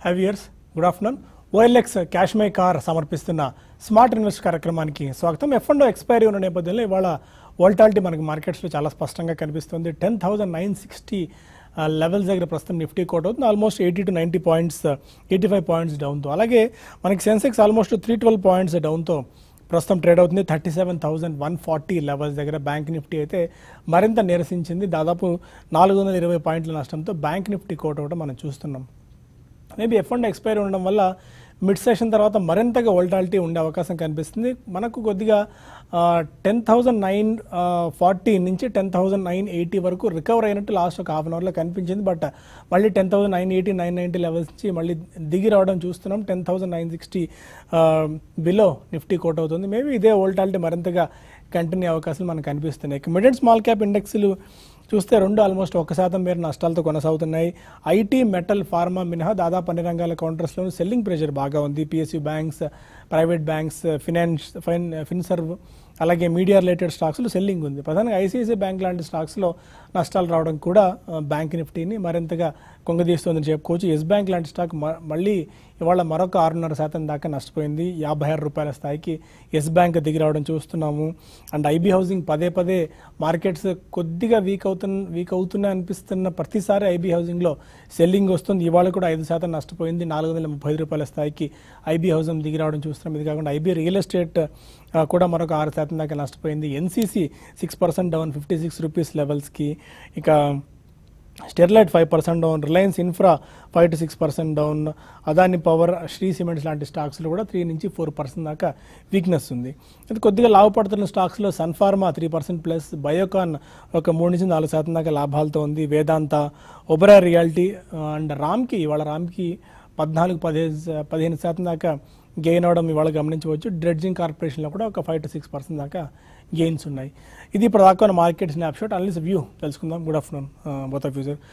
హ్యావియర్స్ good afternoon OLX cash my car సమర్పిస్తున్న smart invest కార్యక్రమానికి స్వాగతం ఎఫ్ అండ్ ఎక్స్పైరీ ఉన్న నేపథ్యంలో ఇవాళ వోల్టాలిటీ మనకి మార్కెట్స్లో చాలా స్పష్టంగా కనిపిస్తుంది ten thousand nine sixty levels దగ్గర ప్రస్తుతం నిఫ్టీ కోట్ అవుతుంది almost eighty to ninety points eighty five points డౌన్తో అలాగే మనకి Sensex almost three twelve points డౌన్తో ప్రస్తుతం ట్రేడ్ అవుతుంది thirty seven thousand one forty levels దగ్గర బ్యాంక్ నిఫ్టీ అయితే మరింత నిరసించింది దాదాపు నాలుగు వందల ఇరవై పాయింట్ల నష్టంతో బ్యాంక్ నిఫ్టీ కోట్ అవడం మనం చూస్తున్నాం మేబీ ఎఫ్ అండ్ ఎక్స్పైర్ ఉండడం వల్ల మిడ్ సెషన్ తర్వాత మరింతగా వోల్టాలిటీ ఉండే అవకాశం కనిపిస్తుంది మనకు కొద్దిగా టెన్ థౌజండ్ నైన్ ఫార్టీ నుంచి టెన్ థౌజండ్ నైన్ ఎయిటీ వరకు రికవర్ అయినట్టు లాస్ట్ ఒక హాఫ్ అన్ అవర్లో కనిపించింది బట్ మళ్ళీ ten thousand nine eighty nine ninety levels నుంచి మళ్ళీ దిగి రావడం చూస్తున్నాం ten thousand nine sixty below Nifty quote అవుతుంది మేబీ ఇదే వోల్టాలిటీ మరింతగా కంటిన్యూ అవకాశాలు మనకు కనిపిస్తున్నాయి మిడ్ అండ్ స్మాల్ క్యాప్ ఇండెక్స్లు చూస్తే రెండు ఆల్మోస్ట్ ఒక శాతం మేర నష్టాలతో కొనసాగుతున్నాయి ఐటీ మెటల్ ఫార్మా మినహా దాదాపు అన్ని రంగాల కౌంటర్స్లో సెల్లింగ్ ప్రెషర్ బాగా ఉంది PSU banks private banks finance fine Finserv అలాగే మీడియా రిలేటెడ్ స్టాక్స్లో సెల్లింగ్ ఉంది ప్రధానంగా ఐసిఐసిఐ బ్యాంక్ లాంటి స్టాక్స్లో నష్టాలు రావడం కూడా ఆ, బ్యాంక్ నిఫ్టీని మరింతగా కొంగదీస్తుందని చెప్పుకోవచ్చు ఎస్ బ్యాంక్ లాంటి స్టాక్ మ- మళ్ళీ ఇవాళ మరొక ఆరున్నర శాతం దాకా నష్టపోయింది యాభై ఆరు రూపాయల స్థాయికి ఎస్ బ్యాంక్ దిగి రావడం చూస్తున్నాము అండ్ ఐబీ హౌసింగ్ పదే పదే మార్కెట్స్ కొద్దిగా వీక్ అవుతున్న వీక్ అవుతున్నాయి అనిపిస్తున్న ప్రతిసారి ఐబీ హౌసింగ్లో సెల్లింగ్ వస్తుంది ఇవాళ కూడా ఐదు శాతం నష్టపోయింది నాలుగు వందల ముప్పై ఐదు రూపాయల స్థాయికి ఐబీ హౌసింగ్ దిగి రావడం చూస్తున్నాం ఇది కాకుండా ఐబీ రియల్ ఎస్టేట్ ఆ, కూడా మరొక ఆరు శాతం దాకా నష్టపోయింది NCC six percent down fifty six rupees లెవెల్స్కి ఇక Sterlite five percent down Reliance Infra five to six percent down Adani power Shree cements లాంటి స్టాక్స్లో కూడా త్రీ నుంచి ఫోర్ పర్సెంట్ దాకా వీక్నెస్ ఉంది ఇది కొద్దిగా లాభపడుతున్న స్టాక్స్లో Sun Pharma three percent plus Biocon ఒక మూడు నుంచి నాలుగు శాతం దాకా లాభాలతో ఉంది వేదాంత ఒబరా రియాలిటీ అండ్ రామ్కి ఇవాళ రామ్కి పద్నాలుగు పదిహేను పదిహేను శాతం దాకా గెయిన్ అవడం ఇవాళ గమనించవచ్చు డ్రెడ్జింగ్ కార్పొరేషన్లో కూడా ఒక ఫైవ్ టు సిక్స్ పర్సెంట్ దాకా గెయిన్స్ ఉన్నాయి ఇది ఇప్పుడు దాకా ఉన్న మార్కెట్ స్నాప్షాట్ అన్లీస్ వ్యూ తెలుసుకుందాం good afternoon both of you sir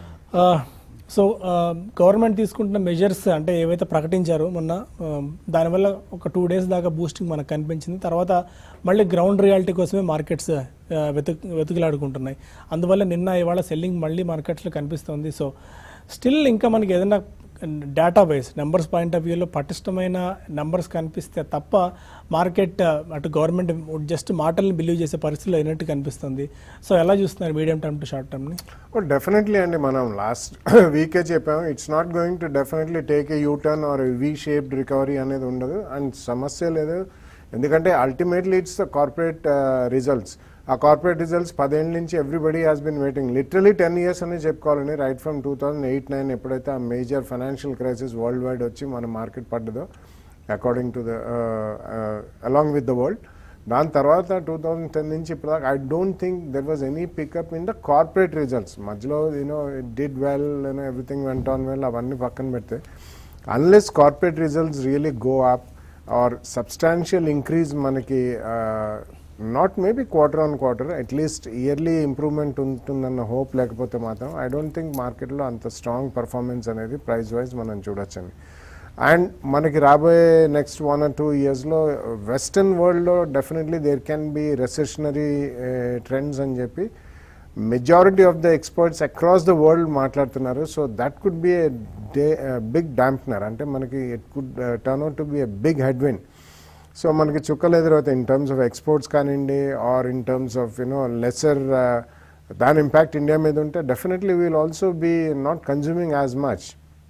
so government తీసుకుంటున్న మెజర్స్ అంటే ఏవైతే ప్రకటించారో మొన్న uh, దానివల్ల ఒక టూ డేస్ దాకా బూస్టింగ్ మనకు కనిపించింది తర్వాత మళ్ళీ గ్రౌండ్ రియాలిటీ కోసమే మార్కెట్స్ వెతుకు వెతుకులాడుకుంటున్నాయి అందువల్ల నిన్న ఇవాళ సెల్లింగ్ మళ్ళీ మార్కెట్స్లో కనిపిస్తుంది సో స్టిల్ ఇంకా మనకి ఏదైనా database numbers point of వ్యూలో పటిష్టమైన నెంబర్స్ కనిపిస్తే తప్ప మార్కెట్ అటు గవర్నమెంట్ జస్ట్ మాటల్ని బిలీవ్ చేసే పరిస్థితిలో అయినట్టు కనిపిస్తుంది సో ఎలా చూస్తున్నారు మీడియం టర్మ్ టు షార్ట్ టర్మ్ని డెఫినెట్లీ అండి మనం లాస్ట్ వీకే చెప్పాము it's not going to definitely take a U turn or V shaped recovery అనేది ఉండదు అండ్ సమస్య లేదు ఎందుకంటే ultimately it's the corporate results ఆ కార్పొరేట్ రిజల్ట్స్ పదేళ్ళ నుంచి everybody has been waiting literally ten years అని చెప్పుకోవాలని right from two thousand eight nine ఎప్పుడైతే ఆ major financial crisis worldwide వచ్చి మన market పడ్డదో according to the along with the world దాని తర్వాత టూ థౌజండ్ టెన్ నుంచి ఇప్పుడు దాకా I don't think there was any pickup in the corporate results మధ్యలో you know it did well you know everything went on well అవన్నీ పక్కన పెడితే unless corporate results really go up or substantial increase మనకి not maybe quarter on quarter at least yearly improvement ఉంటుందన్న hope లేకపోతే మాత్రం I don't think మార్కెట్లో అంత స్ట్రాంగ్ పర్ఫార్మెన్స్ అనేది ప్రైస్ వైజ్ మనం చూడొచ్చండి అండ్ మనకి రాబోయే నెక్స్ట్ వన్ ఆర్ టూ ఇయర్స్లో వెస్టర్న్ వరల్డ్లో definitely there can be recessionary trends అని చెప్పి majority of the experts across the world మాట్లాడుతున్నారు so that could be a day big dampener అంటే మనకి it could turn out to be a big headwind so మనకి చుక్కలు ఎదురవుతాయి in terms of exports కానివ్వండి or in terms of you know lesser దాని impact India మీద ఉంటే definitely we'll also be not consuming as much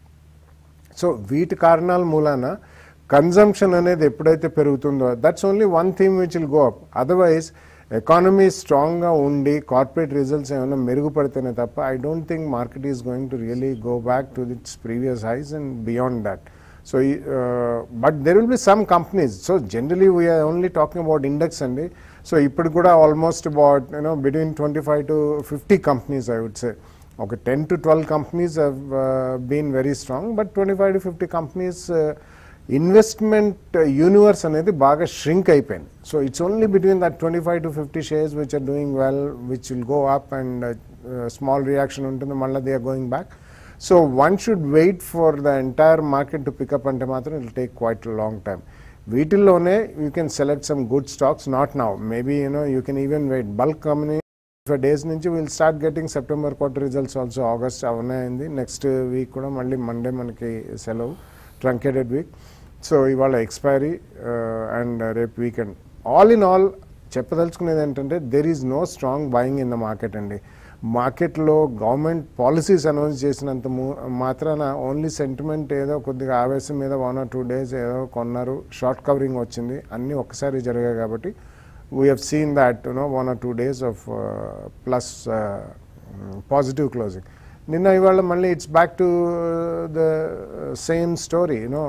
so వీటి కారణాల మూలాన కన్జంప్షన్ అనేది ఎప్పుడైతే పెరుగుతుందో that's only one theme which will go up otherwise economy స్ట్రాంగ్గా ఉండి కార్పొరేట్ రిజల్ట్స్ ఏమైనా మెరుగుపడితేనే తప్ప I don't think market is going to really go back to its previous highs and beyond that so but there will be some companies so generally we are only talking about index అండి so ఇప్పుడు కూడా almost about you know between twenty five to fifty companies I would say ఒక ten to twelve companies have been very strong but twenty five to fifty companies investment universe అనేది బాగా shrink అయిపోయింది so it's only between that twenty five to fifty shares which are doing well which will go up and small reaction ఉంటుంది మళ్ళీ they are going back so one should wait for the entire market to pickup అంటే మాత్రం it take quiet long time వీటిల్లోనే you can select some good stocks not now maybe you know you can even wait bulk company five days నుంచి will start getting September quarter results also August అవునాయింది next week కూడా మళ్ళీ Monday మనకి సెలవు truncated week so ఇవాళ expiry and రేపు weekend all in all చెప్పదలుచుకునేది ఏంటంటే there is no strong buying in the market అండి మార్కెట్లో గవర్నమెంట్ పాలసీస్ అనౌన్స్ చేసినంత ము- మాత్రాన ఓన్లీ సెంటిమెంట్ ఏదో కొద్దిగా ఆవేశం మీద వన్ ఆర్ టూ డేస్ ఏదో కొన్నారు షార్ట్ కవరింగ్ వచ్చింది అన్నీ ఒక్కసారి జరిగాయి కాబట్టి we have seen that you know one or two days of plus positive closing నిన్న ఇవాళ మళ్ళీ it's back to the same story you know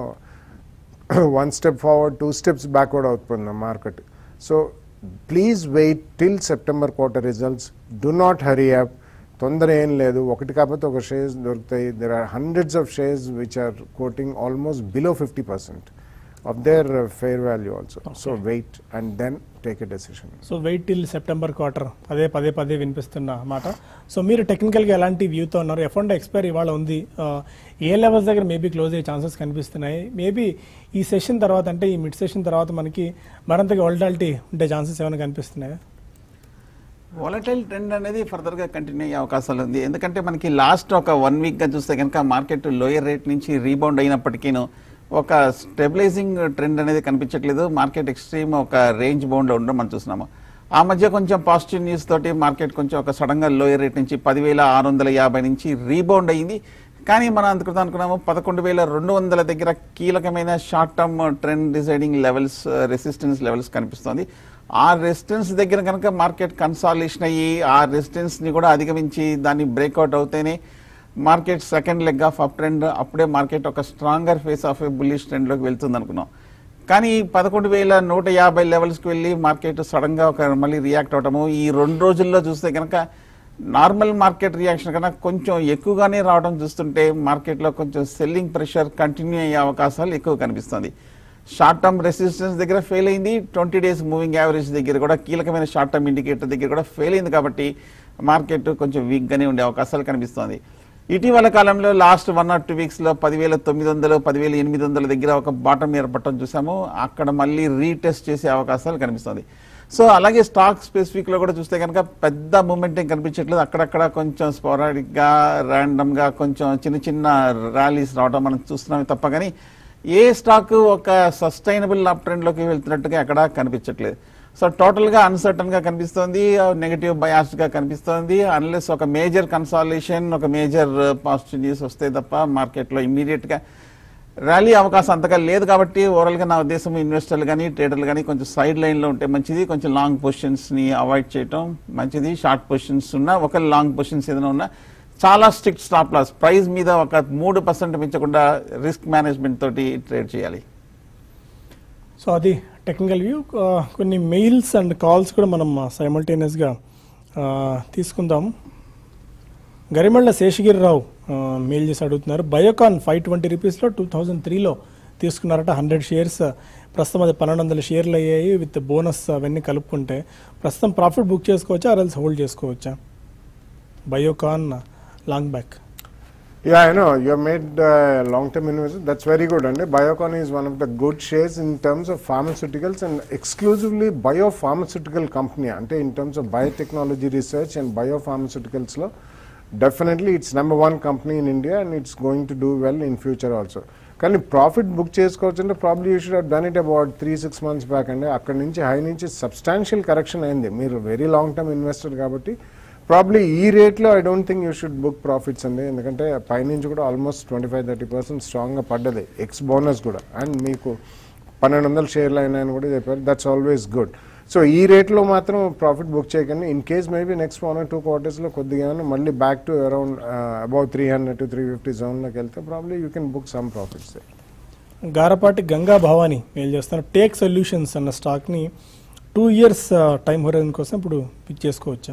one step forward two steps backward అవుతుంది market so please wait till September quarter results do not hurry up తొందర ఏం లేదు ఒకటి కాకపోతే ఒక షేర్స్ దొరుకుతాయి there are hundreds of shares which are quoting almost below fifty percent of their fair value also so wait and then take a decision so wait till September quarter అదే పదే పదే వినిపిస్తున్న మాట సో మీరు టెక్నికల్గా ఎలాంటి వ్యూతో ఉన్నారు ఎఫ్ అండ్ ఎక్స్పైర్ ఇవాళ ఉంది ఆ, ఏ లెవెల్స్ దగ్గర మేబీ క్లోజ్ అయ్యే ఛాన్సెస్ కనిపిస్తున్నాయి మేబీ ఈ సెషన్ తర్వాత అంటే ఈ మిడ్ సెషన్ తర్వాత మనకి మరింతగా వల్టాలిటీ ఉండే ఛాన్సెస్ ఏమైనా కనిపిస్తున్నాయా వాలటైల్ ట్రెండ్ అనేది ఫర్దర్గా కంటిన్యూ అయ్యే అవకాశాలు ఉంది ఎందుకంటే మనకి లాస్ట్ ఒక వన్ వీక్గా చూస్తే కనుక మార్కెట్ లోయర్ రేట్ నుంచి రీబౌండ్ అయినప్పటికీను ఒక స్టెబిలైజింగ్ ట్రెండ్ అనేది కనిపించట్లేదు మార్కెట్ ఎక్స్ట్రీమ్ ఒక రేంజ్ బౌండ్లో ఉండడం మనం చూస్తున్నాము ఆ మధ్య కొంచెం పాజిటివ్ న్యూస్ తోటి మార్కెట్ కొంచెం ఒక సడన్గా లోయర్ రేట్ నుంచి పదివేల ఆరు వందల యాభై నుంచి రీబౌండ్ అయ్యింది కానీ మనం అందుకు అనుకున్నాము పదకొండు వేల రెండు వందల దగ్గర కీలకమైన short term trend deciding levels resistance levels కనిపిస్తోంది ఆ రెసిస్టెన్స్ దగ్గర కనుక మార్కెట్ కన్సాలేషన్ అయ్యి ఆ రెసిస్టెన్స్ ని కూడా అధిగమించి దాన్ని బ్రేక్అవుట్ అవుతేనే market second leg of up trend అప్పుడే మార్కెట్ ఒక stronger phase of bullish trend లోకి వెళ్తుంది అనుకున్నాం కానీ పదకొండు వేల నూట యాభై లెవెల్స్కి వెళ్ళి మార్కెట్ సడన్ గా ఒక మళ్ళీ రియాక్ట్ అవటము ఈ రెండు రోజుల్లో చూస్తే కనుక నార్మల్ మార్కెట్ రియాక్షన్ కన్నా కొంచెం ఎక్కువగానే రావడం చూస్తుంటే మార్కెట్లో కొంచెం సెల్లింగ్ ప్రెషర్ కంటిన్యూ అయ్యే అవకాశాలు ఎక్కువ కనిపిస్తుంది షార్ట్ టర్మ్ రెసిస్టెన్స్ దగ్గర ఫెయిల్ అయింది ట్వంటీ డేస్ మూవింగ్ యావరేజ్ దగ్గర కూడా కీలకమైన షార్ట్ టర్మ్ ఇండికేటర్ దగ్గర కూడా ఫెయిల్ అయింది కాబట్టి మార్కెట్ కొంచెం వీక్గానే ఉండే అవకాశాలు కనిపిస్తోంది ఇటీవల కాలంలో లాస్ట్ వన్ ఆర్ టూ వీక్స్లో పదివేల తొమ్మిది వందలు పదివేల ఎనిమిది వందల దగ్గర ఒక బాటం ఏర్పడటం చూసాము అక్కడ మళ్ళీ రీటెస్ట్ చేసే అవకాశాలు కనిపిస్తుంది సో అలాగే స్టాక్ స్పెసిఫిక్ లో కూడా చూస్తే కనుక పెద్ద మూమెంట్ ఏం కనిపించట్లేదు అక్కడక్కడ కొంచెం స్పోరాడిక్ గా ర్యాండమ్ గా కొంచెం చిన్న చిన్న ర్యాలీస్ రావడం మనం చూస్తున్నామే తప్ప కానీ ఏ స్టాక్ ఒక సస్టైనబుల్ అప్ ట్రెండ్ లోకి వెళ్తున్నట్టుగా ఎక్కడా కనిపించట్లేదు సో టోటల్ గా అన్సర్టన్ గా కనిపిస్తోంది నెగటివ్ బయాస్డ్ గా కనిపిస్తోంది అన్లెస్ ఒక మేజర్ కన్సాలేషన్ ఒక మేజర్ పాజిటివ్ న్యూస్ వస్తే తప్ప మార్కెట్ లో ఇమీడియట్ గా ర్యాలీ అవకాశం అంతగా లేదు కాబట్టి ఓవరాల్ గా నా ఉద్దేశం ఇన్వెస్టర్లు కానీ ట్రేడర్లు కానీ కొంచెం సైడ్ లైన్ లో ఉంటే మంచిది కొంచెం లాంగ్ పొజిషన్స్ ని అవాయిడ్ చేయటం మంచిది షార్ట్ పొజిషన్స్ ఉన్నా ఒక లాంగ్ పొజిషన్స్ ఏదైనా ఉన్నా చాలా స్ట్రిక్ట్ స్టాప్ లాస్ ప్రైస్ మీద ఒక మూడు పర్సెంట్ పెంచకుండా రిస్క్ మేనేజ్మెంట్ తోటి ట్రేడ్ చేయాలి సో అది టెక్నికల్ వ్యూ కొన్ని మెయిల్స్ అండ్ కాల్స్ కూడా మనం సైమల్టేనియస్గా తీసుకుందాం గరిమళ్ళ శేషగిరిరావు ఆ, మెయిల్ చేసి అడుగుతున్నారు బయోకాన్ ఫైవ్ ట్వంటీ రూపీస్లో టూ థౌజండ్ త్రీలో తీసుకున్నారట హండ్రెడ్ షేర్స్ ప్రస్తుతం అది పన్నెండు వందల షేర్లు అయ్యాయి విత్ బోనస్ అవన్నీ కలుపుకుంటే ప్రస్తుతం ప్రాఫిట్ బుక్ చేసుకోవచ్చా ఆర్ఎల్స్ హోల్డ్ చేసుకోవచ్చా Biocon long back Yeah, I know. You have made uh, long-term investment. That's very good. And Biocon is one of the good shares in terms of pharmaceuticals and exclusively biopharmaceutical company. అంటే in terms of biotechnology research and biopharmaceuticals లో definitely it's number one company in India and it's going to do well in future also. కానీ profit book చేసుకోవచ్చు అంటే probably you should have done it about three six months back అండి అక్కడ నుంచి high నుంచి substantial correction అయింది మీరు very long term investor కాబట్టి ప్రాబ్లీ ఈ రేట్లో I don't think you should book profits అండి ఎందుకంటే పైనుంచి కూడా almost twenty five thirty percent స్ట్రాంగ్గా పడ్డది ఎక్స్ బోనస్ కూడా అండ్ మీకు పన్నెండు వందల షేర్లు అయినాయని కూడా చెప్పారు దట్స్ ఆల్వేస్ గుడ్ సో ఈ రేట్లో మాత్రం ప్రాఫిట్ బుక్ చేయకండి in case maybe next one or two క్వార్టర్స్లో కొద్దిగా ఏమైనా మళ్ళీ back to around about three hundred to three fifty జోన్లోకి వెళ్తే probably you can book some profits Garapati Ganga Bhavani mail చేస్తున్నారు టేక్ సొల్యూషన్స్ అన్న స్టాక్ని టూ ఇయర్స్ టైం హోరైజన్ కోసం ఇప్పుడు పిక్ చేసుకోవచ్చా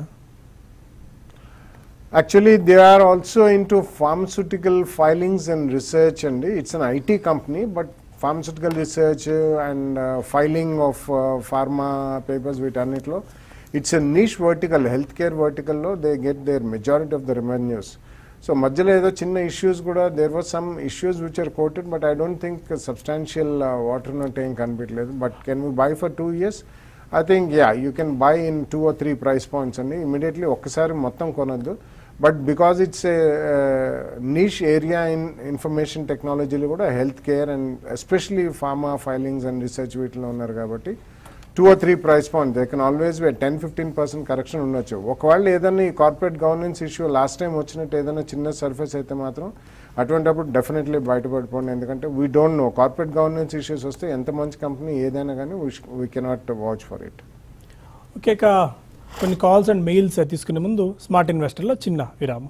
Actually, they are also into pharmaceutical filings and research, and it's an IT company, but pharmaceutical research uh, and uh, filing of uh, pharma papers with Anitlo. It's a niche vertical, healthcare vertical లో they get their majority of the revenues. So మధ్యలో ఏదో చిన్న issues కూడా there was some issues which are quoted but I don't think substantial water nut ఏం కనిపించలేదు but can we buy for two years I think yeah you can buy in two or three price points అండి immediately ఒక్కసారి మొత్తం కొనొద్దు but because it's a niche area in information టెక్నాలజీలో కూడా health care and especially pharma filings and research వీటిలో ఉన్నారు కాబట్టి two or three price point they can always way ten fifteen percent correction ఉండొచ్చు ఒకవేళ ఏదైనా ఈ corporate governance issue last time వచ్చినట్టు ఏదైనా చిన్న సర్ఫేస్ అయితే మాత్రం అటువంటిప్పుడు డెఫినెట్లీ బయటపడిపోండి ఎందుకంటే we don't know corporate governance issues వస్తే ఎంత మంచి కంపెనీ ఏదైనా కానీ we cannot watch for it okay ఇక కొన్ని కాల్స్ అండ్ మెయిల్స్ తీసుకునే ముందు స్మార్ట్ ఇన్వెస్టర్లో చిన్న విరామం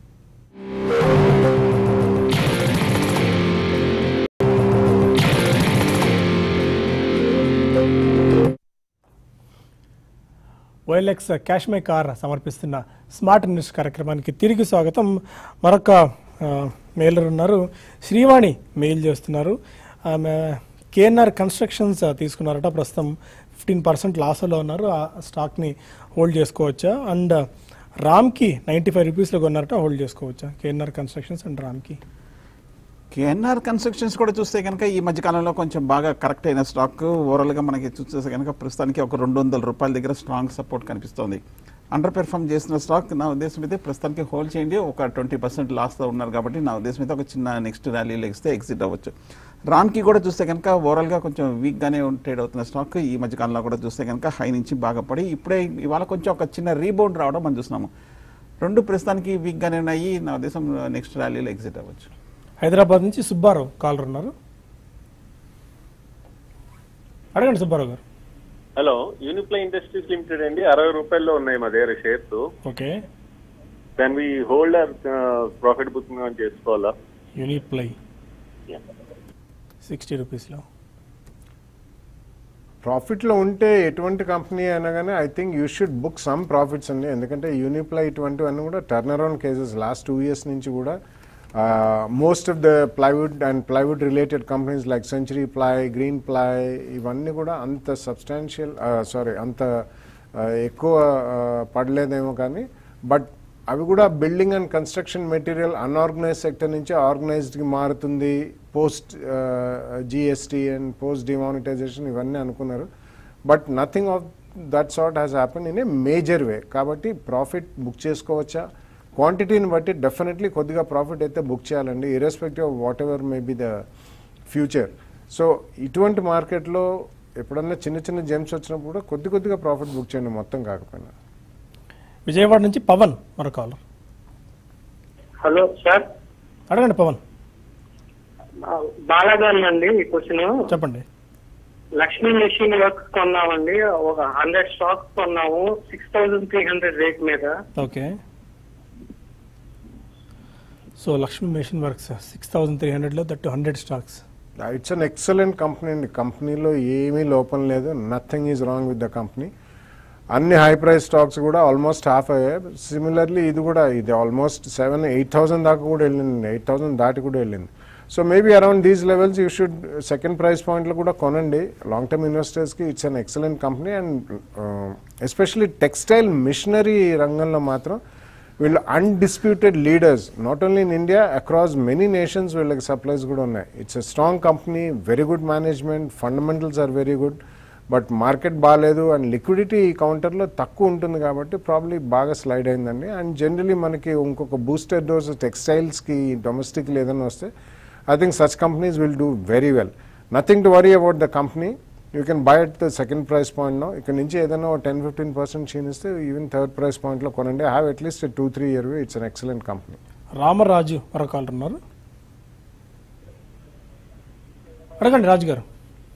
వైఎల్ఎక్స్ క్యాష్ మై కార్ సమర్పిస్తున్న స్మార్ట్ ఇన్వెస్ట్ కార్యక్రమానికి తిరిగి స్వాగతం మరొక ఆ, మెయిలర్ ఉన్నారు శ్రీవాణి మెయిల్ చేస్తున్నారు ఆమె కేఎన్ఆర్ కన్స్ట్రక్షన్స్ తీసుకున్నారట ప్రస్తుతం ఫిఫ్టీన్ పర్సెంట్ లాస్లో ఉన్నారు ఆ స్టాక్ని హోల్డ్ చేసుకోవచ్చా అండ్ రామ్కి నైంటీ ఫైవ్ రూపీస్లో కొన్నారట హోల్డ్ చేసుకోవచ్చా KNR constructions and Ramky KNR constructions కూడా చూస్తే కనుక ఈ మధ్య కాలంలో కొంచెం బాగా కరెక్ట్ అయిన స్టాక్ ఓవరాల్గా మనకి చూస్తే కనుక ప్రస్తుతానికి ఒక రెండు వందల రూపాయల దగ్గర స్ట్రాంగ్ సపోర్ట్ కనిపిస్తోంది అండర్ పెర్ఫామ్ చేసిన స్టాక్ నా ఉద్దేశం అయితే ప్రస్తుతానికి హోల్డ్ చేయండి ఒక ట్వంటీ పర్సెంట్ లాస్తో ఉన్నారు కాబట్టి నా ఉద్దేశం అయితే ఒక చిన్న నెక్స్ట్ ర్యాలీ లెగిస్తే ఎగ్జిట్ అవ్వచ్చు రామ్కి కూడా చూస్తే కనుక ఓవరాల్గా కొంచెం వీక్గానే ట్రేడ్ అవుతున్న స్టాక్ ఈ మధ్య కాలంలో కూడా చూస్తే కనుక హై నుంచి బాగా పడి ఇప్పుడే ఇవాళ కొంచెం ఒక చిన్న రీబౌండ్ రావడం మనం చూస్తున్నాము రెండు ప్రస్తుతానికి వీక్గానే ఉన్నాయి నా ఉద్దేశం నెక్స్ట్ ర్యాలీలో ఎగ్జిట్ అవ్వచ్చు హైదరాబాద్ నుంచి సుబ్బారావు కాలర్ ఉన్నారు అడగండి సుబ్బారావు గారు హలో యూనిప్లై ఇండస్ట్రీస్ లిమిటెడ్ అండి అరవై రూపాయల్లో ఉన్నాయి మా దగ్గర షేర్స్ ఓకే దాని వి హోల్డర్ ప్రాఫిట్ బుకింగ్ అని చేసుకోవాలా యూనిప్లై సిక్స్టీ రూపీస్లో ప్రాఫిట్లో ఉంటే ఎటువంటి కంపెనీ అయినా కానీ I think you should book some profits అండి ఎందుకంటే యూనిప్లై ఇటువంటివన్నీ కూడా turn around cases last two years నుంచి కూడా most of the plywood and plywood related companies like century ply green ply ఇవన్నీ కూడా అంత సబ్స్టాన్షియల్ సారీ అంత uh, ఎక్కువ uh, పడలేదేమో కానీ బట్ అవి కూడా building and construction material unorganised sector నుంచి ఆర్గనైజ్డ్కి మారుతుంది post GST and post demonetisation ఇవన్నీ అనుకున్నారు but nothing of that sort has happen in a major way కాబట్టి ప్రాఫిట్ బుక్ చేసుకోవచ్చా క్వాంటిటీని బట్టి డెఫినెట్లీ కొద్దిగా ప్రాఫిట్ అయితే బుక్ చేయాలండి irrespective of whatever may be the future so ఇటువంటి మార్కెట్లో ఎప్పుడన్నా చిన్న చిన్న జెమ్స్ వచ్చినప్పుడు కూడా కొద్ది కొద్దిగా ప్రాఫిట్ బుక్ చేయండి మొత్తం కాకపోయినా విజయవాడ నుంచి పవన్ మరో కాలర్ హలో సార్ అడగండి పవన్ బాలాగాన్ అండి ఈ క్వశ్చన్ చెప్పండి లక్ష్మీ మెషిన్ వర్క్స్ కొన్నామండి ఒక హండ్రెడ్ స్టాక్స్ కొన్నాము six thousand three hundred rate మీద okay so Lakshmi machine works six thousand three హండ్రెడ్లో that hundred stocks it's an excellent company అండి కంపెనీలో ఏమీ లోపం లేదు nothing is wrong with the company అన్ని హై ప్రైస్ స్టాక్స్ కూడా ఆల్మోస్ట్ హాఫ్ అయ్యాయి సిమిలర్లీ ఇది కూడా ఇది ఆల్మోస్ట్ సెవెన్ ఎయిట్ థౌసండ్ దాకా కూడా వెళ్ళింది ఎయిట్ థౌసండ్ దాటి కూడా వెళ్ళింది so maybe around these levels you should second price పాయింట్లో కూడా కొనండి లాంగ్ టర్మ్ ఇన్వెస్టర్స్కి it's an excellent company and especially textile machinery రంగంలో మాత్రం వీళ్ళు undisputed leaders not only in India across many nations వీళ్ళకి సప్లైస్ కూడా ఉన్నాయి it's a strong company very good management fundamentals are very good but market బాగాలేదు and liquidity ఈ కౌంటర్లో తక్కువ ఉంటుంది కాబట్టి ప్రాబ్లీ బాగా స్లైడ్ అయిందండి అండ్ జనరలీ మనకి ఇంకొక బూస్టర్ డోస్ టెక్స్టైల్స్కి డొమెస్టిక్ ఏదైనా వస్తే I think such companies will do very well nothing to worry about the company you can buy at the second price పాయింట్లో ఇక్కడ నుంచి ఏదైనా టెన్ ఫిఫ్టీన్ పర్సెంట్ క్షీణిస్తే ఈవెన్ థర్డ్ ప్రైస్ పాయింట్లో కొనండి have at least two three year it's an excellent company Ramaraju మరో caller ఉన్నారు అడగండి రాజు గారు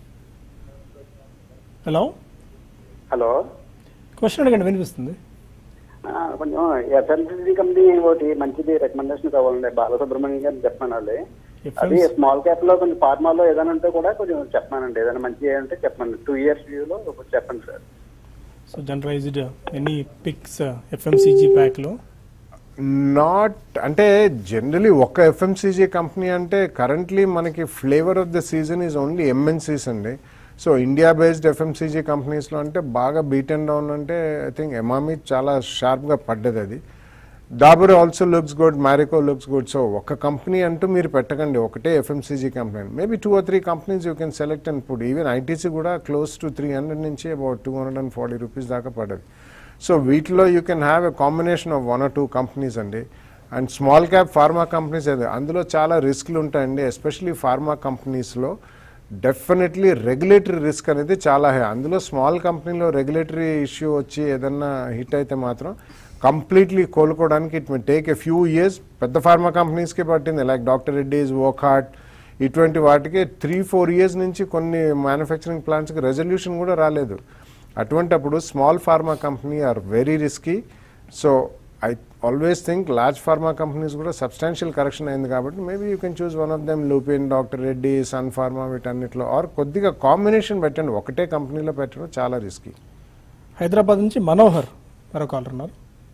హలో హలో క్వశ్చన్ అడగండి వినిపిస్తుంది ఆ, కొంచెం ఎఫ్ఎంసీజీ కంపెనీ ఒకటి మంచిది రికమెండేషన్ కావాలండి బాలసుబ్రహ్మణ్యం గారిని చెప్పమనాలి అది FMC స్మాల్ క్యాప్ లో కొంచెం ఫార్మాలో ఏదైనా ఉంటే కూడా కొంచెం చెప్పమానండి ఏదైనా మంచి అంటే చెప్పండి టూ ఇయర్స్ వ్యూలో చెప్పండి sir so generalised any picks FMCG ప్యాక్లో నాట్ అంటే జనరలీ ఒక ఎఫ్ఎంసీజీ కంపెనీ అంటే కరెంట్లీ మనకి flavour of the season is only MNCs అండి సో ఇండియా బేస్డ్ ఎఫ్ఎంసీజీ కంపెనీస్లో అంటే బాగా బీట్ అండ్ డౌన్ అంటే ఐ థింక్ ఎమామి చాలా షార్ప్గా పడ్డది అది Dabur also looks good Marico looks good so ఒక కంపెనీ అంటూ మీరు పెట్టకండి ఒకటే FMCG company maybe two or three companies you can select and put even ITC కూడా క్లోజ్ టు త్రీ హండ్రెడ్ నుంచి about two hundred and forty rupees దాకా పడ్డది so వీటిలో you can have a combination of one or two companies అండి and small cap pharma companies ఏదో అందులో చాలా రిస్క్లు ఉంటాయండి ఎస్పెషలీ ఫార్మా కంపెనీస్లో డెఫినెట్లీ రెగ్యులేటరీ రిస్క్ అనేది చాలా హై అందులో స్మాల్ కంపెనీలో రెగ్యులేటరీ ఇష్యూ వచ్చి ఏదన్నా హిట్ అయితే మాత్రం కంప్లీట్లీ కోలుకోవడానికి it may take a few years పెద్ద ఫార్మా కంపెనీస్కి పట్టింది లైక్ డాక్టర్ రెడ్డీస్ వోకాట్ ఇటువంటి వాటికి త్రీ ఫోర్ ఇయర్స్ నుంచి కొన్ని మ్యానుఫ్యాక్చరింగ్ ప్లాంట్స్కి రెజల్యూషన్ కూడా రాలేదు అటువంటప్పుడు small pharma company are very risky so I always think large pharma companies కూడా సబ్స్టాన్షియల్ కరెక్షన్ అయింది కాబట్టి maybe you can choose one of them Lupin doctor Reddy sun pharma వీటన్నిటిలో ఆర్ కొద్దిగా కాంబినేషన్ పెట్టండి ఒకటే కంపెనీలో పెట్టడం చాలా రిస్కీ హైదరాబాద్ నుంచి మనోహర్ మరో కాలర్ ఉన్నారు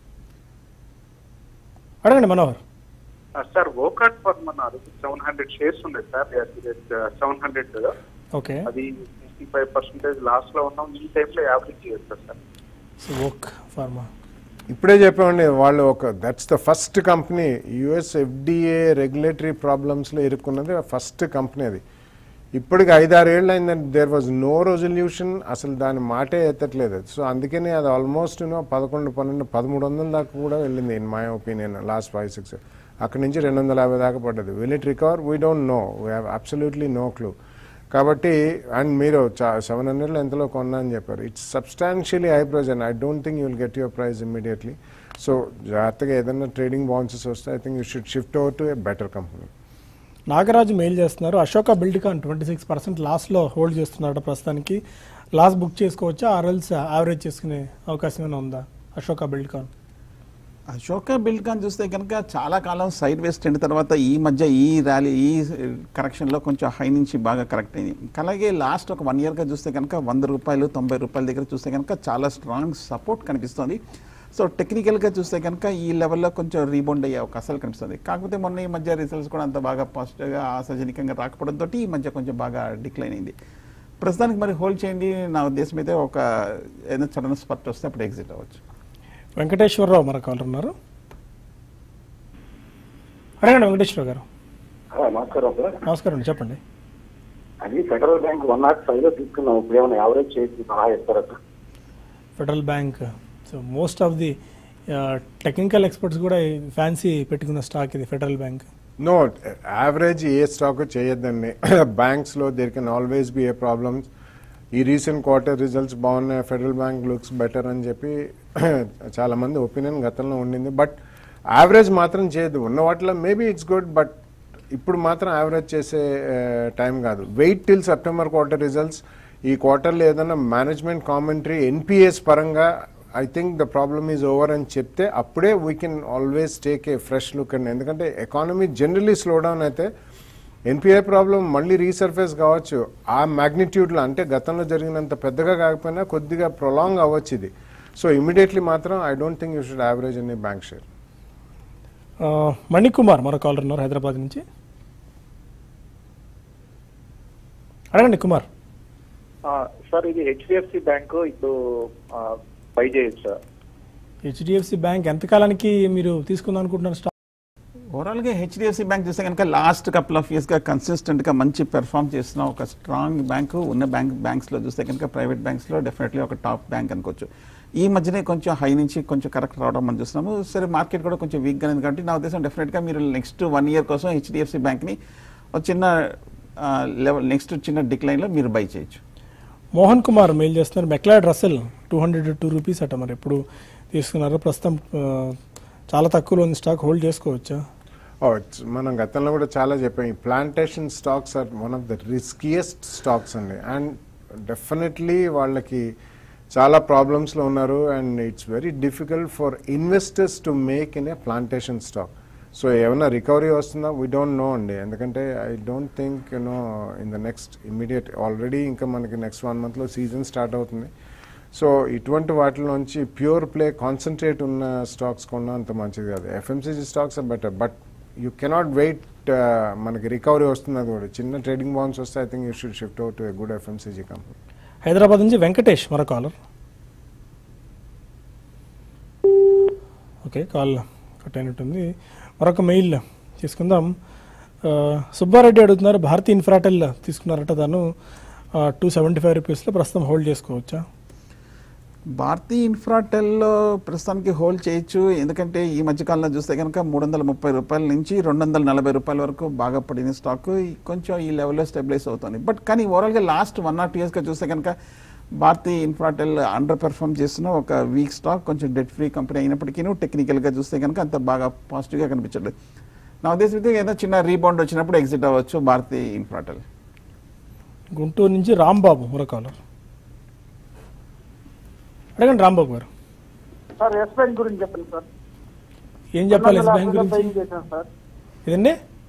అడగండి మనోహర్ సార్ వోకాట్ ఫర్మ్ అన్నారు సెవెన్ హండ్రెడ్ షేర్స్ ఉన్నాయి సార్ సెవెన్ హండ్రెడ్ ఓకే అది సిక్స్టీ ఫైవ్ పర్సెంటేజ్ లాస్ లో ఉన్నాం ఈ టైంలో యావరేజ్ చేస్తారు సార్ సో ఓక్ ఫార్మా ఇప్పుడే చెప్పామండి వాళ్ళు ఒక that's the first company US FDA regulatory ప్రాబ్లమ్స్లో ఇరుక్కున్నది ఫస్ట్ కంపెనీ అది ఇప్పటికి ఐదారు ఏళ్ళు అయిందండి దేర్ వాజ్ నో రెజల్యూషన్ అసలు దాని మాటే ఎత్తట్లేదు సో అందుకని అది ఆల్మోస్ట్ నో పదకొండు పన్నెండు పదమూడు వందల దాకా కూడా వెళ్ళింది in my opinion last five six అక్కడి నుంచి రెండు వందల యాభై దాకా పడ్డది will it recover we don't know we have absolutely no clue కాబట్టి అండ్ మీరు సెవెన్ హండ్రెడ్లో ఎంతలో కొన్నా అని చెప్పారు it's substantially high price and I don't think you will get your price immediately so జాగ్రత్తగా ఏదైనా ట్రేడింగ్ బౌన్సెస్ వస్తే I think you should shift over to a better company Nagaraju mail చేస్తున్నారు Ashoka Buildcon twenty six percent లాస్లో hold చేస్తున్నారట ప్రస్తుతానికి loss book చేసుకోవచ్చా ఆర్ఎల్స్ average చేసుకునే అవకాశం ఏమైనా ఉందా అశోక బిల్డ్కాన్ అశోక బిల్డ్కాన్ చూస్తే కనుక చాలా కాలం సైడ్ వేస్ ట్రెండ్ తర్వాత ఈ మధ్య ఈ ర్యాలీ ఈ కరెక్షన్లో కొంచెం హై నుంచి బాగా కరెక్ట్ అయింది అలాగే లాస్ట్ ఒక వన్ ఇయర్గా చూస్తే కనుక వంద రూపాయలు తొంభై రూపాయల దగ్గర చూస్తే కనుక చాలా స్ట్రాంగ్ సపోర్ట్ కనిపిస్తుంది సో టెక్నికల్గా చూస్తే కనుక ఈ లెవెల్లో కొంచెం రీబౌండ్ అయ్యే అవకాశాలు కనిపిస్తుంది కాకపోతే మొన్న ఈ మధ్య రిజల్ట్స్ కూడా అంత బాగా పాజిటివ్గా ఆశాజనకంగా రాకపోవడంతో ఈ మధ్య కొంచెం బాగా డిక్లైన్ అయింది ప్రస్తుతానికి మరి హోల్డ్ చేయండి నా ఉద్దేశం అయితే ఒక ఏదైనా సడన్ స్పర్ట్ వస్తే అప్పుడు ఎగ్జిట్ అవ్వచ్చు వెంకటేశ్వరరావు మరో కాలర్ ఉన్నారు అడగండి వెంకటేశ్వరరావు గారు నమస్కారం సార్ నమస్కారం అండి చెప్పండి అది federal bank one nought five లో తీసుకున్నాం ఇప్పుడు ఏమైనా యావరేజ్ చేసి సలహా ఇస్తారా sir federal bank so most of the technical experts కూడా ఫ్యాన్సీ పెట్టుకున్న స్టాక్ ఇది federal bank no average a stock చేయొద్దండి బ్యాంక్స్లో there can always be a problems ఈ రీసెంట్ క్వార్టర్ రిజల్ట్స్ బాగున్నాయి ఫెడరల్ బ్యాంక్ లుక్స్ బెటర్ అని చెప్పి చాలా మంది ఒపీనియన్ గతంలో ఉండింది బట్ యావరేజ్ మాత్రం చేయొద్దు ఉన్న వాటిలో మేబీ ఇట్స్ గుడ్ బట్ ఇప్పుడు మాత్రం యావరేజ్ చేసే టైం కాదు wait till September quarter results ఈ క్వార్టర్లో ఏదైనా మేనేజ్మెంట్ కామెంటరీ ఎన్పిఎస్ పరంగా I think the problem is over అని చెప్తే అప్పుడే we can always take a fresh look అండి ఎందుకంటే ఎకానమీ జనరలీ స్లో డౌన్ అయితే ఎన్పిఐ ప్రాబ్లం మళ్ళీ రీసర్ఫేస్ కావచ్చు ఆ మ్యాగ్నిట్యూడ్లో అంటే గతంలో జరిగినంత పెద్దగా కాకపోయినా కొద్దిగా ప్రొలాంగ్ అవ్వచ్చు ఇది సో ఇమీడియట్లీ మాత్రం I don't think you should average any bank share Manikumar మరో కాలర్ ఉన్నారు హైదరాబాద్ నుంచి అడగండి కుమార్ సార్ ఇది హెచ్డిఎఫ్సి బ్యాంక్ ఇప్పుడు బై చేయొచ్చు సార్ హెచ్డిఎఫ్సి బ్యాంక్ ఎంతకాలానికి మీరు తీసుకుందాం అనుకుంటున్నారు స్టాక్ ఓవరాల్గా హెచ్డిఎఫ్సి బ్యాంక్ చూస్తే కనుక లాస్ట్ కపుల్ ఆఫ్ ఇయర్స్గా కన్సిస్టెంట్గా మంచి పెర్ఫామ్ చేస్తున్న ఒక స్ట్రాంగ్ బ్యాంకు ఉన్న బ్యాంక్ బ్యాంక్స్లో చూస్తే కనుక ప్రైవేట్ బ్యాంక్స్లో డెఫినెట్లీ ఒక టాప్ బ్యాంక్ అనుకోవచ్చు ఈ మధ్యనే కొంచెం హై నుంచి కొంచెం కరెక్ట్ రావడం మనం చూస్తున్నాము సరే మార్కెట్ కూడా కొంచెం వీక్గా ఉంది కాబట్టి నా ఉద్దేశం డెఫినెట్గా మీరు నెక్స్ట్ వన్ ఇయర్ కోసం హెచ్డిఎఫ్సి బ్యాంక్ని ఒక చిన్న లెవెల్ నెక్స్ట్ చిన్న డిక్లైన్లో మీరు బై చేయొచ్చు మోహన్ కుమార్ మెయిల్ చేస్తున్నారు McLeod Russel two hundred two rupees అట మరి ఎప్పుడు తీసుకున్నారు ప్రస్తుతం ఆ, చాలా తక్కువలో ఉంది స్టాక్ హోల్డ్ చేసుకోవచ్చా Oh, it's- మనం గతంలో కూడా చాలా చెప్పాం ఈ plantation stocks are one of the riskiest stocks అండి అండ్ డెఫినెట్లీ వాళ్ళకి చాలా ప్రాబ్లమ్స్లో ఉన్నారు and it's very difficult for investors to make in a plantation stock so ఏమైనా రికవరీ వస్తుందా వీ డోంట్ నో అండి ఎందుకంటే I don't think you know in the next immediate already ఇంకా మనకి నెక్స్ట్ వన్ మంత్లో సీజన్ స్టార్ట్ అవుతుంది సో ఇటువంటి వాటిలోంచి ప్యూర్ ప్లే కాన్సన్ట్రేట్ ఉన్న స్టాక్స్ కొన్నా అంత మంచిది కాదు FMCG stocks are better but you cannot wait మనకి రికవరీ వస్తుంది అది కూడా చిన్న ట్రేడింగ్ బాండ్స్ వస్తే I think you should shift out to a good FMCG company Hyderabad నుంచి వెంకటేష్ మరో కాలర్ ఓకే కాల్ కట్ అయినట్టుంది మరొక మెయిల్ తీసుకుందాం ఆ, సుబ్బారెడ్డి అడుగుతున్నారు భారతీ ఇన్ఫ్రాటెల్ తీసుకున్నారట తను టూ సెవెంటీ ఫైవ్ రూపీస్లో ప్రస్తుతం హోల్డ్ చేసుకోవచ్చా భారతీ ఇన్ఫ్రాటెల్లో ప్రస్తుతానికి హోల్డ్ చేయొచ్చు ఎందుకంటే ఈ మధ్యకాలంలో చూస్తే కనుక మూడు వందల ముప్పై రూపాయల నుంచి రెండు వందల నలభై రూపాయల వరకు బాగా పడిన స్టాక్ ఈ- కొంచెం ఈ లెవెల్లో స్టెబిలైజ్ అవుతుంది బట్ కానీ ఓవరాల్గా లాస్ట్ వన్ ఆర్ టూ ఇయర్స్గా చూస్తే కనుక భారతీ ఇన్ఫ్రాటెల్ అండర్ పెర్ఫామ్ చేస్తున్న ఒక వీక్ స్టాక్ కొంచెం డెట్ ఫ్రీ కంపెనీ అయినప్పటికీ టెక్నికల్గా చూస్తే కనుక అంత బాగా పాజిటివ్గా కనిపించట్లేదు నా ఉద్దేశం అయితే ఏదో చిన్న రీబౌండ్ వచ్చినప్పుడు ఎగ్జిట్ అవ్వచ్చు భారతీ ఇన్ఫ్రాటెల్ గుంటూరు నుంచి రాంబాబు మరొక అడగండి రాంబాబు గారు సార్ ఎస్ బ్యాంక్ గురించి చెప్పండి సార్ ఏం చెప్పాలి ఎస్ బ్యాంక్ రెండు వందల గురించి యాభైలో చేశాను సార్ ఇదండి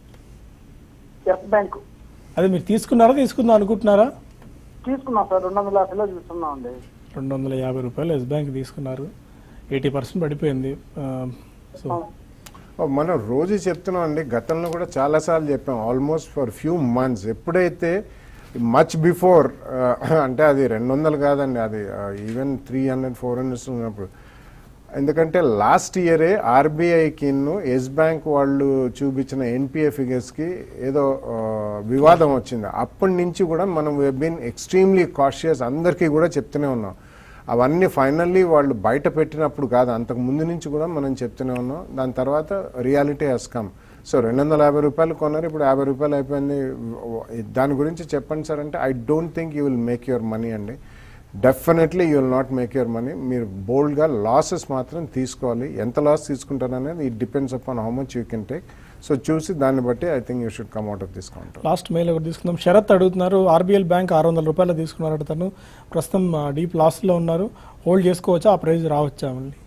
ఎస్ బ్యాంక్ అదే మీరు తీసుకున్నారా తీసుకుందాం అనుకుంటున్నారా తీసుకున్నాం సార్ రెండు వందల యాభైలో తీసుకున్నాం అండి రెండు వందల యాభై రూపాయలు ఎస్ బ్యాంక్ తీసుకున్నారు ఎయిటీ పర్సెంట్ పడిపోయింది ఆ, సో ఓ, మనం రోజు చెప్తున్నాం అండి గతంలో కూడా చాలాసార్లు చెప్పాం ఆల్మోస్ట్ ఫర్ ఫ్యూ మంత్స్ ఎప్పుడైతే మచ్ బిఫోర్ అంటే అది రెండు వందలు కాదండి అది even three hundred four hundreds ఉన్నప్పుడు ఎందుకంటే లాస్ట్ ఇయరే ఆర్బీఐకి ఎస్ బ్యాంక్ వాళ్ళు చూపించిన ఎన్పిఏ ఫిగర్స్కి ఏదో ఆ, వివాదం వచ్చింది అప్పటి నుంచి కూడా మనం బీన్ ఎక్స్ట్రీమ్లీ కాషియస్ అందరికీ కూడా చెప్తూనే ఉన్నాం అవన్నీ ఫైనల్లీ వాళ్ళు బయట పెట్టినప్పుడు కాదు అంతకు ముందు నుంచి కూడా మనం చెప్తూనే ఉన్నాం దాని తర్వాత రియాలిటీ హెస్ కమ్ సో రెండు వందల యాభై రూపాయలు కొన్నారు ఇప్పుడు యాభై రూపాయలు అయిపోయింది దాని గురించి చెప్పండి సార్ అంటే I don't think you will make your money అండి definitely you will not make your money మీరు బోల్డ్గా లాసెస్ మాత్రం తీసుకోవాలి ఎంత లాస్ తీసుకుంటారు అనేది it depends upon how much you can take so చూసి దాన్ని బట్టి I think you should come out of this counter last mail ఒకటి తీసుకుందాం శరత్ అడుగుతున్నారు ఆర్బీఎల్ బ్యాంక్ ఆరు వందల రూపాయలు తీసుకున్నారట తను ప్రస్తుతం డీప్ లాస్లో ఉన్నారు హోల్డ్ చేసుకోవచ్చా ఆ ప్రైస్ రావచ్చా మళ్ళీ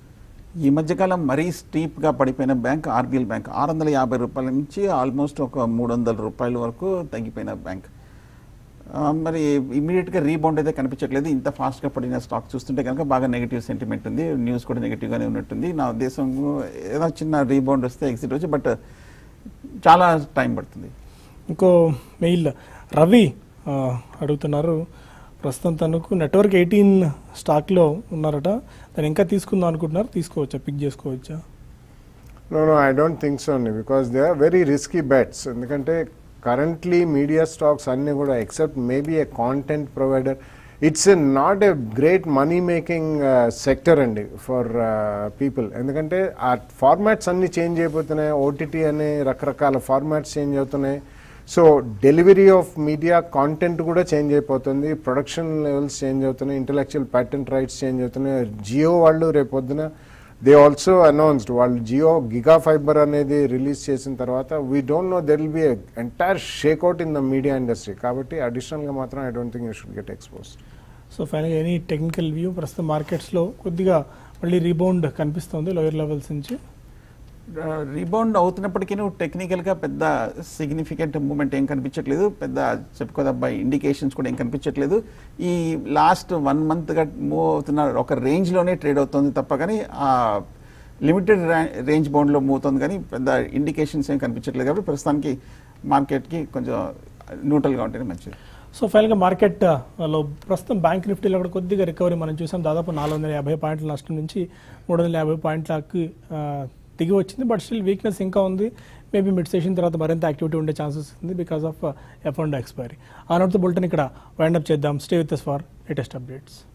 ఈ మధ్యకాలం మరీ స్టీప్గా పడిపోయిన బ్యాంక్ ఆర్బీఎల్ బ్యాంక్ ఆరు వందల యాభై రూపాయల నుంచి ఆల్మోస్ట్ ఒక మూడు వందల రూపాయల వరకు తగ్గిపోయిన బ్యాంక్ ఆ, మరి ఇమీడియట్గా రీబౌండ్ అయితే కనిపించట్లేదు ఇంత ఫాస్ట్గా పడిన స్టాక్ చూస్తుంటే కనుక బాగా నెగిటివ్ సెంటిమెంట్ ఉంది న్యూస్ కూడా నెగిటివ్గానే ఉన్నట్టుంది నా ఉద్దేశం ఏదో చిన్న రీబౌండ్ వస్తే ఎగ్జిట్ వచ్చి బట్ చాలా టైం పడుతుంది ఇంకో మెయిల్ రవి ఆ, అడుగుతున్నారు ప్రస్తుతం తనకు నెట్వర్క్ ఎయిటీన్ స్టాక్లో ఉన్నారట తను ఇంకా తీసుకుందాం అనుకుంటున్నారు తీసుకోవచ్చా పిక్ చేసుకోవచ్చా no no I don't think so అండి because they are very risky bets ఎందుకంటే కరెంట్లీ మీడియా స్టాక్స్ అన్నీ కూడా except maybe a content provider it's a not a great money making sector అండి ఫర్ పీపుల్ ఎందుకంటే ఆ formats అన్నీ change అయిపోతున్నాయి OTT అనే రకరకాల ఫార్మాట్స్ చేంజ్ అవుతున్నాయి so delivery of media content కూడా చేంజ్ అయిపోతుంది ప్రొడక్షన్ లెవెల్స్ చేంజ్ అవుతున్నాయి ఇంటలెక్చువల్ ప్యాటెంట్ రైట్స్ చేంజ్ అవుతున్నాయి జియో వాళ్ళు రేపొద్దున దే ఆల్సో అనౌన్స్డ్ వాళ్ళు జియో గిగా ఫైబర్ అనేది రిలీజ్ చేసిన తర్వాత we don't know there will be entire shakeout in the media industry కాబట్టి అడిషనల్గా మాత్రం I don't think you should get expose so ఫైనల్గా ఎనీ టెక్నికల్ వ్యూ ప్రస్తుతం మార్కెట్స్లో కొద్దిగా మళ్ళీ రీబౌండ్ కనిపిస్తుంది లోయర్ లెవెల్స్ నుంచి రీబౌండ్ అవుతున్నప్పటికీ టెక్నికల్గా పెద్ద సిగ్నిఫికెంట్ మూమెంట్ ఏం కనిపించట్లేదు పెద్ద చెప్పుకోదబ్బా ఇండికేషన్స్ కూడా ఏం కనిపించట్లేదు ఈ లాస్ట్ వన్ మంత్గా మూవ్ అవుతున్న ఒక రేంజ్లోనే ట్రేడ్ అవుతుంది తప్ప కానీ ఆ లిమిటెడ్ రేంజ్ బౌండ్లో మూవ్ అవుతుంది కానీ పెద్ద ఇండికేషన్స్ ఏం కనిపించట్లేదు కాబట్టి ప్రస్తుతానికి మార్కెట్కి కొంచెం న్యూట్రల్గా ఉంటేనే మంచిది సో ఫైనల్గా మార్కెట్ ఆ, లో ప్రస్తుతం బ్యాంక్ నిఫ్టీలో కూడా కొద్దిగా రికవరీ మనం చూసాం దాదాపు నాలుగు వందల యాభై పాయింట్ల నష్టం నుంచి మూడు వందల యాభై పాయింట్లకి ఆ, దిగి వచ్చింది బట్ స్టిల్ వీక్నెస్ ఇంకా ఉంది మేబీ మిడ్ సెషన్ తర్వాత మరింత యాక్టివిటీ ఉండే ఛాన్సెస్ ఉంది because of F and expiry ఆ నోట్తో బులెటిన్ ఇక్కడ వైండప్ చేద్దాం stay with for latest updates